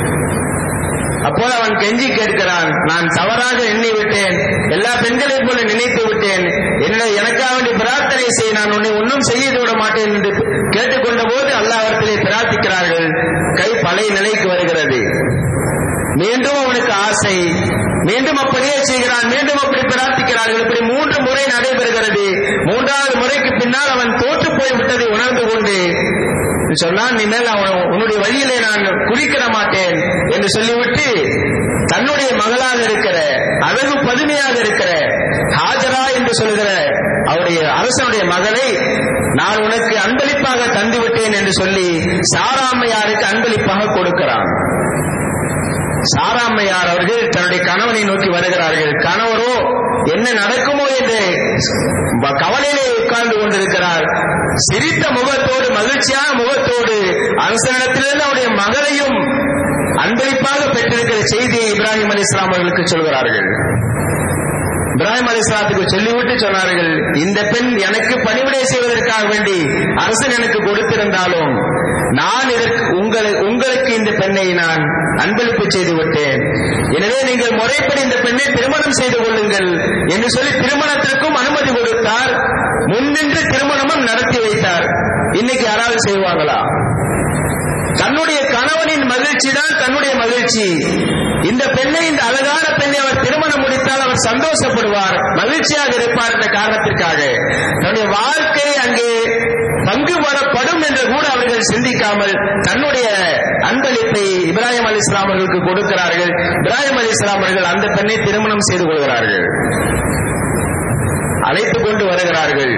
அப்போது அவன் கெஞ்சி கேட்கிறான் நான் தவறாக எண்ணி விட்டேன் எல்லா பெண்களைப் போல நினைத்து விட்டேன் என்ன எனக்காக வேண்டி பிரார்த்தனை செய் நான் உன்னை ஒன்றும் செய்து விட மாட்டேன் என்று கேட்டுக்கொண்ட போது அல்லாவிடத்திலே பிரார்த்திக்கிறார்கள் கை பழைய நிலைக்கு வருகிறது மீண்டும் அவனுக்கு ஆசை மீண்டும் அப்படியே செய்கிறான் மீண்டும் அப்படி பிரார்த்திக்கிறார்கள் இப்படி மூன்று முறை நடைபெறுகிறது மூன்றாவது முறைக்கு பின்னால் அவன் தோற்று போய் விட்டதை உணர்ந்து கொண்டு சொன்னான் இனிமேல் அவன் உன்னுடைய வழியிலே நான் குளிக்கிற மாட்டேன் என்று சொல்லிவிட்டு தன்னுடைய மகளாக இருக்கிற அழகு பதுமையாக இருக்கிற ஹாஜரா என்று சொல்கிற அவருடைய அரசனுடைய மகளை நான் உனக்கு அன்பளிப்பாக தந்து விட்டேன் என்று சொல்லி சாராமையாருக்கு அன்பளிப்பாக கொடுக்கிறான் சாராமையார் அவர்கள் தன்னுடைய கணவனை நோக்கி வருகிறார்கள் கணவரோ என்ன நடக்குமோ என்று கவலையிலே உட்கார்ந்து கொண்டிருக்கிறார் சிரித்த முகத்தோடு மகிழ்ச்சியான முகத்தோடு அரசனிடத்திலிருந்து அவருடைய மகளையும் அன்பளிப்பாக பெற்றிருக்கிற செய்தியை இப்ராஹிம் அலி இஸ்லாம் அவர்களுக்கு சொல்கிறார்கள் இப்ராஹிம் அலி இஸ்லாத்துக்கு சொல்லிவிட்டு சொன்னார்கள் இந்த பெண் எனக்கு பணிவிடை செய்வதற்காக வேண்டி அரசன் எனக்கு கொடுத்திருந்தாலும் நான் இதற்கு உங்களை உங்களுக்கு இந்த பெண்ணை நான் அன்பளிப்பு செய்து விட்டேன் எனவே நீங்கள் முறைப்படி இந்த பெண்ணை திருமணம் செய்து கொள்ளுங்கள் என்று சொல்லி திருமணத்திற்கும் அனுமதி கொடுத்தார் முன்னின்று திருமணமும் நடத்தி வைத்தார் இன்னைக்கு யாராவது செய்வாங்களா தன்னுடைய கணவனின் மகிழ்ச்சி தான் தன்னுடைய மகிழ்ச்சி இந்த பெண்ணை இந்த அழகான பெண்ணை அவர் திருமணம் முடித்தால் அவர் சந்தோஷப்படுவார் மகிழ்ச்சியாக இருப்பார் என்ற காரணத்திற்காக தன்னுடைய வாழ்க்கை அங்கே பங்கு வரப்படும் என்று கூட அவர்கள் சிந்திக்காமல் தன்னுடைய அன்பளிப்பை இப்ராஹிம் அலி இஸ்லாம் அவர்களுக்கு கொடுக்கிறார்கள் இப்ராஹிம் அலி இஸ்லாம் அவர்கள் அந்த பெண்ணை திருமணம் செய்து கொள்கிறார்கள் அழைத்துக் கொண்டு வருகிறார்கள்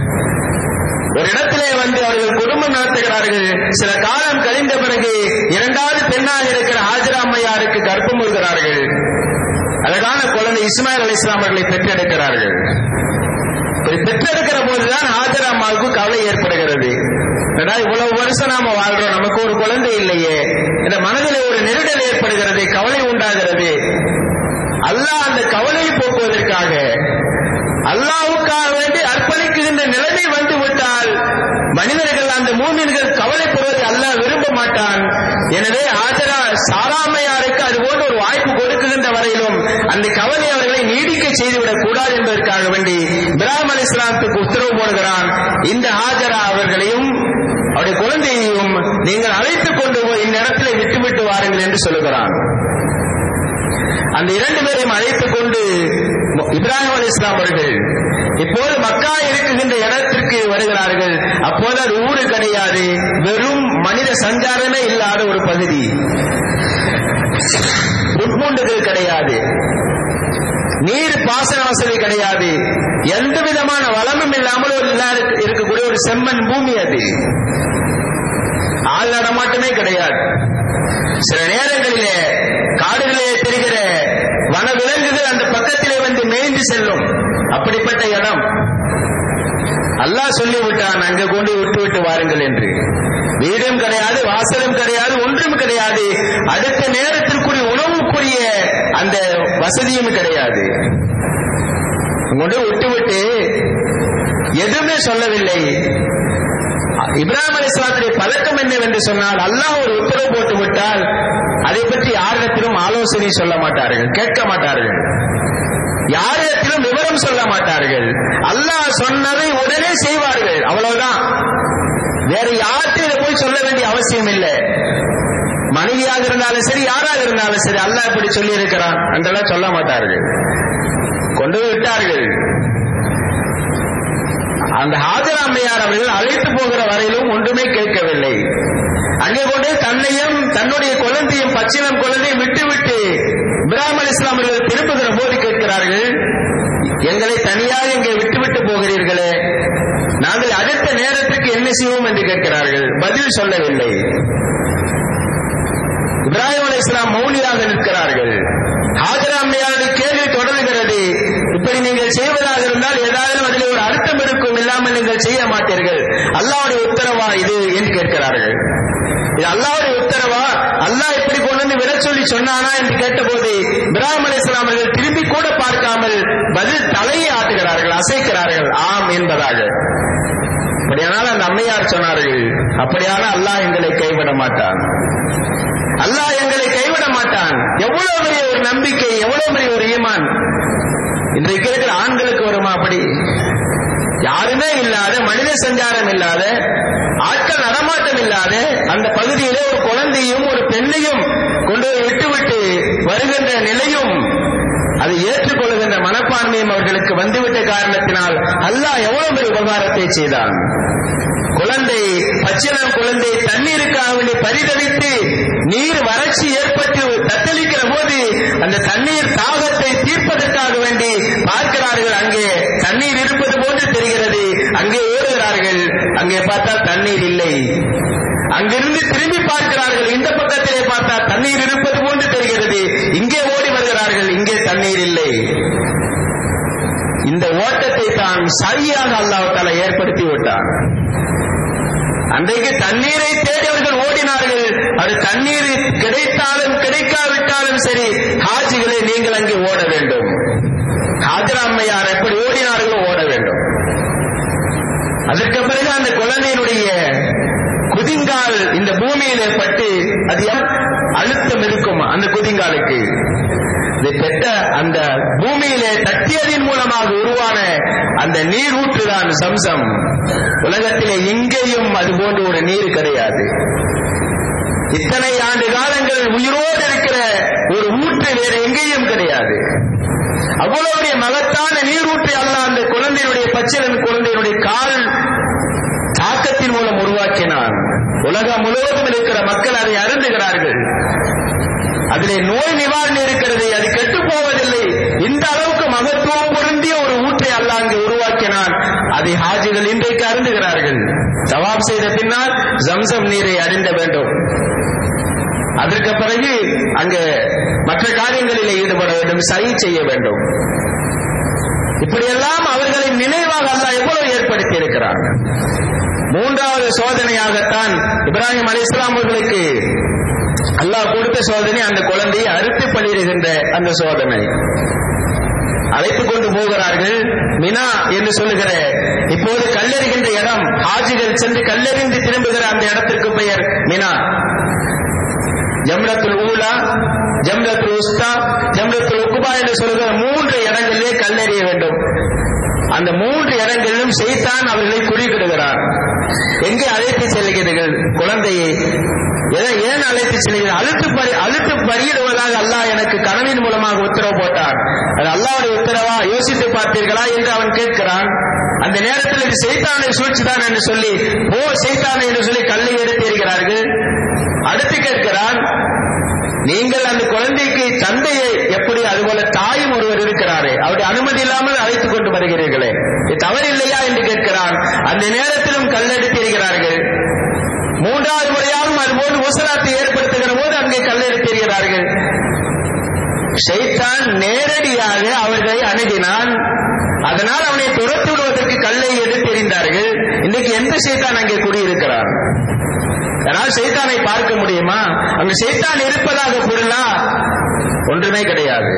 ஒரு இடத்திலே வந்து அவர்கள் குடும்பம் நடத்துகிறார்கள் சில காலம் கழிந்த பிறகு இரண்டாவது பெண்ணாக இருக்கிற ஹாஜரா அம்மையாருக்கு கற்பம் வருகிறார்கள் அழகான குழந்தை குழந்தை இஸ்மாயில் அலி இஸ்லாம் அவர்களை பெற்றெடுக்கிறார்கள் இப்படி பெற்றெடுக்கிற போதுதான் ஹாஜர் அம்மாவுக்கு கவலை ஏற்படுகிறது ஏன்னா இவ்வளவு வருஷம் நாம வாழ்றோம் நமக்கு ஒரு குழந்தை இல்லையே இந்த மனதில் ஒரு நெருடல் ஏற்படுகிறது கவலை உண்டாகிறது அல்லாஹ் அந்த கவலையை போக்குவதற்காக அல்லாவுக்காக வேண்டி அர்ப்பணிக்குகின்ற நிலைமை வந்து விட்டால் மனிதர்கள் அந்த மூமின்கள் கவலைப்படுவதை அல்லாஹ் விரும்ப மாட்டான் எனவே ஆஜரா சாராமையாருக்கு அது போன்ற ஒரு வாய்ப்பு கொடுக்குகின்ற வரையிலும் அந்த கவலை அவர்களை நீடிக்க செய்துவிடக் கூடாது என்பதற்காக வேண்டி இப்ராஹிம் அலி இஸ்லாத்துக்கு உத்தரவு போடுகிறான் இந்த ஹாஜரா அவர்களையும் அவருடைய குழந்தையையும் நீங்கள் அழைத்துக் கொண்டு போய் இந்த இடத்திலே விட்டுவிட்டு வாருங்கள் என்று சொல்லுகிறான் அந்த இரண்டு பேரையும் அழைத்துக் கொண்டு இப்ராஹிம் அலி இஸ்லாம் அவர்கள் இப்போது மக்கா இருக்குகின்ற இடத்திற்கு வருகிறார்கள் அப்போது அது ஊரு கிடையாது வெறும் மனித சஞ்சாரமே இல்லாத ஒரு பகுதி உட்மூண்டுகள் கிடையாது நீர் பாசன வசதி கிடையாது எந்த விதமான வளமும் இல்லாமல் ஒரு இருக்கக்கூடிய ஒரு செம்மண் பூமி அது ஆள் நடமாட்டமே கிடையாது சில நேரங்களிலே காடுகளிலே தெரிகிற வனவிலங்குகள் அந்த பக்கத்திலே வந்து மேய்ந்து செல்லும் அப்படிப்பட்ட இடம் அல்லாஹ் சொல்லிவிட்டான் அங்க கொண்டு விட்டு விட்டு வாருங்கள் என்று வீடும் கிடையாது வாசலும் கிடையாது ஒன்றும் கிடையாது அடுத்த நேரத்திற்குரிய உணவுக்குரிய அந்த வசதியும் கிடையாது கொண்டு விட்டு விட்டு எதுவுமே சொல்லவில்லை இப்ராஹிம் அலி இஸ்லாத்துடைய பழக்கம் என்னவென்று சொன்னால் அல்லாஹ் ஒரு உத்தரவு போட்டு விட்டால் அதை பற்றி யாரிடத்திலும் ஆலோசனை சொல்ல மாட்டார்கள் கேட்க மாட்டார்கள் யாரிடத்திலும் விவரம் சொல்ல மாட்டார்கள் அல்லாஹ் சொன்னதை உடனே செய்வார்கள் அவ்வளவுதான் வேற யார்கிட்ட இதை போய் சொல்ல வேண்டிய அவசியம் இல்லை மனைவியாக இருந்தாலும் சரி யாராக இருந்தாலும் சரி அல்லாஹ் இப்படி சொல்லி இருக்கிறான் என்றெல்லாம் சொல்ல மாட்டார்கள் கொண்டு விட்டார்கள் அந்த ஹாஜராமையார் அவர்கள் அழைத்து போகிற வரையிலும் ஒன்றுமே கேட்கவில்லை அங்கே கொண்டே தன்னையும் தன்னுடைய குழந்தையும் பச்சினம் குழந்தையும் விட்டுவிட்டு இப்ராஹிம் அலி இஸ்லாம் அவர்கள் திரும்புகிற போது கேட்கிறார்கள் எங்களை தனியாக இங்கே விட்டுவிட்டு போகிறீர்களே நாங்கள் அடுத்த நேரத்திற்கு என்ன செய்வோம் என்று கேட்கிறார்கள் பதில் சொல்லவில்லை இப்ராஹிம் அலி இஸ்லாம் மௌனியாக நிற்கிறார்கள் ஹாஜரா அம்மையாருடைய கேள்வி தொடர்கிறது இப்படி நீங்கள் செய்வதாக இருந்தால் ஏதாவது அதில் ஒரு அர்த்தம் இருக்கும் இல்லாமல் நீங்கள் செய்ய மாட்டீர்கள் அல்லாவுடைய உத்தரவா இது என்று கேட்கிறார்கள் இது அல்லாவுடைய உத்தரவா அல்லாஹ் இப்படி கொண்டு வந்து விட சொல்லி சொன்னானா என்று கேட்டபோது இப்ராஹிம் அலி இஸ்லாம் அவர்கள் திரும்பி கூட பார்க்காமல் பதில் தலையை ஆட்டுகிறார்கள் அசைக்கிறார்கள் ஆம் என்பதாக அப்படியானால் அந்த அம்மையார் சொன்னார்கள் அப்படியான அல்லாஹ் எங்களை கைவிட மாட்டான் அல்லாஹ் எங்களை கைவிட மாட்டான் எவ்வளவு பெரிய ஒரு நம்பிக்கை எவ்வளவு பெரிய ஒரு ஈமான் இன்றைக்கு இருக்கிற ஆண்களுக்கு வருமா அப்படி யாருமே இல்லாத மனித சஞ்சாரம் இல்லாத ஆட்கள் நடமாட்டம் இல்லாத அந்த பகுதியிலே ஒரு குழந்தையும் ஒரு பெண்ணையும் கொண்டு போய் விட்டுவிட்டு வருகின்ற நிலையும் அதை ஏற்றுக்கொள்கின்ற மனப்பான்மையும் அவர்களுக்கு வந்துவிட்ட காரணத்தினால் அல்லாஹ் எவ்வளவு பெரிய உபகாரத்தை செய்தான் குழந்தை பச்சிலம் குழந்தை தண்ணீருக்காக வேண்டி பரிதவித்து நீர் வறட்சி ஏற்பட்டு தத்தளிக்கிற போது அந்த தண்ணீர் தாகத்தை தீர்ப்பதற்காக வேண்டி பார்க்கிறார்கள் அங்கே தண்ணீர் இருப்பது போன்று தெரிகிறது அங்கே ஓடுகிறார்கள் அங்கே பார்த்தால் தண்ணீர் இல்லை அங்கிருந்து திரும்பி பார்க்கிறார்கள் இந்த பக்கத்திலே பார்த்தால் தண்ணீர் இருப்பது போன்று தெரிகிறது இங்கே ஓடி வருகிறார்கள் இங்கே தண்ணீர் இல்லை இந்த ஓட்டத்தை தான் சரியாக அல்லாஹால ஏற்படுத்தி விட்டான் அன்றைக்கு தண்ணீரை தேடி அவர்கள் ஓடினார்கள் அது தண்ணீர் கிடைத்தாலும் கிடைக்காவிட்டாலும் சரி ஹாஜிகளை நீங்கள் அங்கே ஓட வேண்டும் ஹாஜராமையார் எப்படி ஓடினார்களோ ஓட வேண்டும் அதற்கு பிறகு அந்த குழந்தையினுடைய குதிங்கால் இந்த பூமியிலே பட்டு அது அழுத்தம் இருக்கும் அந்த குதிங்காலுக்கு இதை பெற்ற அந்த பூமியிலே தட்டியதின் மூலமாக உருவான அந்த நீர் ஊற்றுதான் சம்சம் உலகத்திலே எங்கேயும் அது போன்ற ஒரு நீர் கிடையாது இத்தனை ஆண்டு காலங்கள் உயிரோடு இருக்கிற ஒரு ஊற்று வேறு எங்கேயும் கிடையாது அவ்வளவுடைய மகத்தான நீரூற்றை அல்ல அந்த குழந்தையினுடைய பச்சிலன் குழந்தையினுடைய கால் தாக்கத்தின் மூலம் உருவாக்கினான் உலகம் முழுவதும் இருக்கிற மக்கள் அதை அருந்துகிறார்கள் அதிலே நோய் நிவாரணி இருக்கிறது அது கெட்டு போவதில்லை இந்த அளவுக்கு மகத்துவம் பொருந்திய ஒரு ஊற்றை அல்ல அங்கு உருவாக்கினான் அதை ஹாஜிகள் இன்றைக்கு அருந்துகிறார்கள் சவாப் செய்த பின்னால் ஜம்சம் நீரை அறிந்த வேண்டும் அதற்கு பிறகு அங்கே மற்ற காரியங்களிலே ஈடுபட வேண்டும் சரி செய்ய வேண்டும் இப்படியெல்லாம் அவர்களின் நினைவாக அல்லாஹ் எவ்வளவு ஏற்படுத்தி இருக்கிறார் மூன்றாவது சோதனையாகத்தான் இப்ராஹிம் அலி இஸ்லாம் அவர்களுக்கு அல்லாஹ் கொடுத்த சோதனை அந்த குழந்தையை அறுத்து பலியிடுகின்ற அந்த சோதனை அழைத்துக் கொண்டு போகிறார்கள் மினா என்று சொல்லுகிற இப்போது கல்லெறிகின்ற இடம் ஹாஜிகள் சென்று கல்லெறிந்து திரும்புகிற அந்த இடத்திற்கு பெயர் மினா ஜம்ரத்துல் ஊலா ஜம்ரத்துல் உஸ்தா ஜம்ரத்துல் உக்குபா என்று சொல்லுகிற மூன்று இடங்களிலே கல்லெறிய வேண்டும் அந்த மூன்று இடங்களிலும் செய்தான் அவர்களை குறிப்பிடுகிறார் எங்கே அழைத்து செல்கிறீர்கள் குழந்தையை எதை ஏன் அழைத்து செல்கிறீர்கள் அழுத்து பறி அழுத்து பறியிடுவதாக அல்லாஹ் எனக்கு கனவின் மூலமாக உத்தரவு போட்டார் அது அல்லாவுடைய உத்தரவா யோசித்து பார்த்தீர்களா என்று அவன் கேட்கிறான் அந்த நேரத்தில் இது செய்தானை சூழ்ச்சிதான் என்று சொல்லி ஓ செய்தானை என்று சொல்லி கல்லை எடுத்து எறிகிறார்கள் அடுத்து கேட்கிறான் நீங்கள் அந்த குழந்தைக்கு தந்தையை எப்படி அதுபோல தாயும் ஒருவர் இருக்கிறாரே அவருடைய அனுமதி இல்லாமல் அழைத்துக் கொண்டு வருகிறீர்களே இது தவறில்லையா என்று கேட்கிறான் அந்த நேரத்திலும் கல்லெடுத்திருக்கிறார்கள் மூன்றாவது முறையாகவும் அதுபோது உசலாத்தை ஏற்படுத்துகிற போது அங்கே கல்லெடுத்திருக்கிறார்கள் ஷைத்தான் நேரடியாக அவர்களை அணுகினான் அதனால் அவனை துரத்து விடுவதற்கு கல்லை எடுத்தெறிந்தார்கள் இன்னைக்கு எந்த சைத்தான் அங்கே குடியிருக்கிறார் அதனால் சைத்தானை பார்க்க முடியுமா அங்கு சைத்தான் இருப்பதாக பொருளா ஒன்றுமே கிடையாது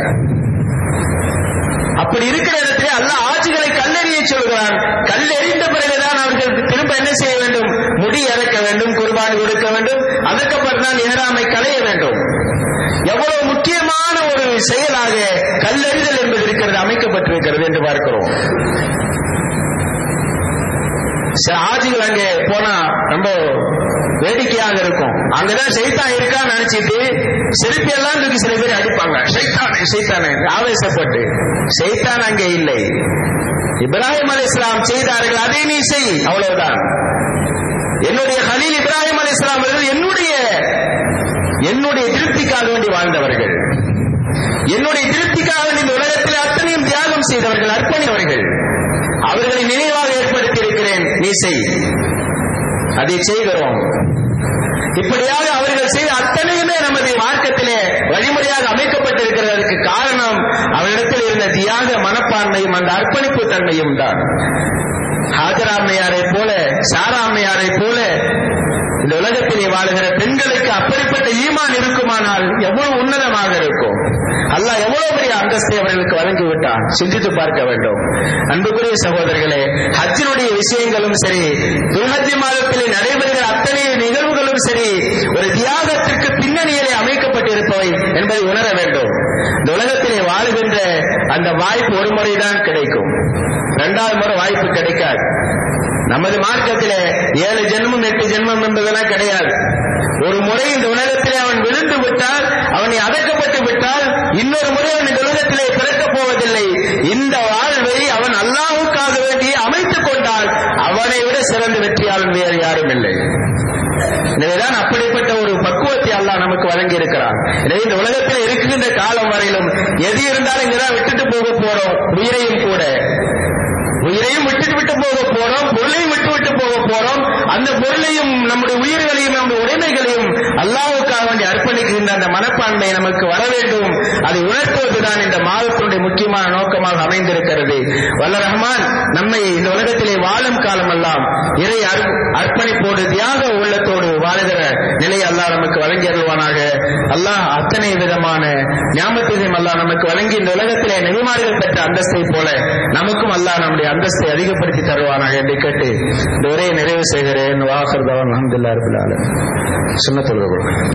அப்படி இருக்கிற இடத்திலே அல்லாஹ் ஆட்சிகளை கல்லெறிய சொல்கிறான் கல்லெறிந்த பிறகுதான் அவர்கள் திரும்ப என்ன செய்ய வேண்டும் முடி இறக்க வேண்டும் குர்பானி கொடுக்க வேண்டும் அதற்கப்புறம் தான் ஏறாமை களைய வேண்டும் எவ்வளவு முக்கியமான ஒரு செயலாக கல்லெறிதல் என்பது இருக்கிறது அமைக்கப்பட்டிருக்கிறது என்று பார்க்கிறோம் சில ஆஜிகள் அங்கே போனா ரொம்ப வேடிக்கையாக இருக்கும் அங்கதான் சைத்தான் இருக்கான்னு நினைச்சிட்டு செருப்பி எல்லாம் தூக்கி சில பேர் அடிப்பாங்க சைத்தானே சைத்தானே ஆவேசப்பட்டு சைத்தான் அங்கே இல்லை இப்ராஹிம் அலி இஸ்லாம் செய்தார்கள் அதை நீ செய் அவ்வளவுதான் என்னுடைய ஹலீல் இப்ராஹிம் அலி இஸ்லாம் அவர்கள் என்னுடைய என்னுடைய திருப்திக்காக வேண்டி வாழ்ந்தவர்கள் என்னுடைய திருப்திக்காக வேண்டி இந்த உலகத்தில் அத்தனையும் தியாகம் செய்தவர்கள் அர்ப்பணித்தவர்கள் அவர்களை நினைவாக ஏற்படுத்தி இருக்கிறேன் நீ செய் அதை செய்கிறோம் இப்படியாக அவர்கள் செய்த அத்தனையுமே நமது மார்க்கத்திலே வழிமுறையாக அமைக்கப்பட்டிருக்கிறதற்கு காரணம் அவரிடத்தில் இருந்த தியாக மனப்பான்மையும் அந்த அர்ப்பணிப்பு தன்மையும் தான் ஹாஜராமையாரை போல சாராமையாரை போல இந்த உலகத்திலே வாழுகிற பெண்களுக்கு அப்படிப்பட்ட ஈமான் இருக்குமானால் எவ்வளவு உன்னதமாக இருக்கும் அல்லாஹ் எவ்வளவு பெரிய அந்தஸ்தை அவர்களுக்கு வழங்கிவிட்டான் சிந்தித்து பார்க்க வேண்டும் அன்புக்குரிய சகோதரர்களே ஹஜ்ஜினுடைய விஷயங்களும் சரி துல்ஹஜ்ஜி மாதத்திலே நடைபெறுகிற அத்தனை நிகழ்வுகளும் சரி ஒரு தியாகத்திற்கு பின்னணியிலே அமைக்கப்பட்டிருப்பவை என்பதை உணர வேண்டும் இந்த உலகத்திலே வாழுகின்ற அந்த வாய்ப்பு ஒரு முறைதான் கிடைக்கும் இரண்டாவது முறை வாய்ப்பு கிடைக்காது நமது மார்க்கத்திலே ஏழு ஜென்மம் எட்டு ஜென்மம் என்பதெல்லாம் கிடையாது ஒரு முறை இந்த உலகத்திலே அவன் விழுந்து விட்டால் அவனை அதக்கப்பட்டு விட்டால் இன்னொரு முறை அவன் இந்த உலகத்திலே பிறக்கப் போவதில்லை இந்த வாழ்வை அவன் அல்லாஹுக்காக வேண்டி அமைத்துக் கொண்டால் அவனை விட சிறந்த வெற்றியாளன் வேறு யாரும் இல்லை எனவேதான் அப்படிப்பட்ட ஒரு பக்குவத்தை அல்லாஹ் நமக்கு வழங்கி இருக்கிறான் எனவே இந்த உலகத்தில் இருக்கின்ற காலம் வரையிலும் எது இருந்தாலும் இங்கதான் விட்டுட்டு போக போறோம் உயிரையும் கூட உயிரையும் விட்டுட்டு விட்டு போக போறோம் பொருளையும் விட்டு விட்டு போக போறோம் அந்த பொருளையும் நம்முடைய உயிர்களையும் நம்முடைய உடைமைகளையும் அல்லாவுக்காக வேண்டி அர்ப்பணிக்கின்ற அந்த மனப்பான்மை நமக்கு வர வேண்டும் அதை உணர்த்துவதுதான் இந்த மாதத்தினுடைய முக்கியமான நோக்கமாக அமைந்திருக்கிறது வல்ல ரஹ்மான் நம்மை இந்த உலகத்திலே வாழும் காலமெல்லாம் இறை அர்ப்பணிப்போடு தியாக உள்ளத்தோடு வாழுகிற நிலையை அல்லாஹ் நமக்கு வழங்கி அருள்வானாக அல்லாஹ் அத்தனை விதமான ஞாபகத்தையும் அல்லாஹ் நமக்கு வழங்கி இந்த உலகத்திலே நெறிமாறுகள் பெற்ற அந்தஸ்தை போல நமக்கும் அல்லாஹ் நம்முடைய அந்தஸ்தை அதிகப்படுத்தி தருவானாக என்று கேட்டு இந்த உரையை நிறைவு செய்கிறேன் வாகர்தவன் அஹமதுல்லா இருப்பில் சுண்ண தொழுகை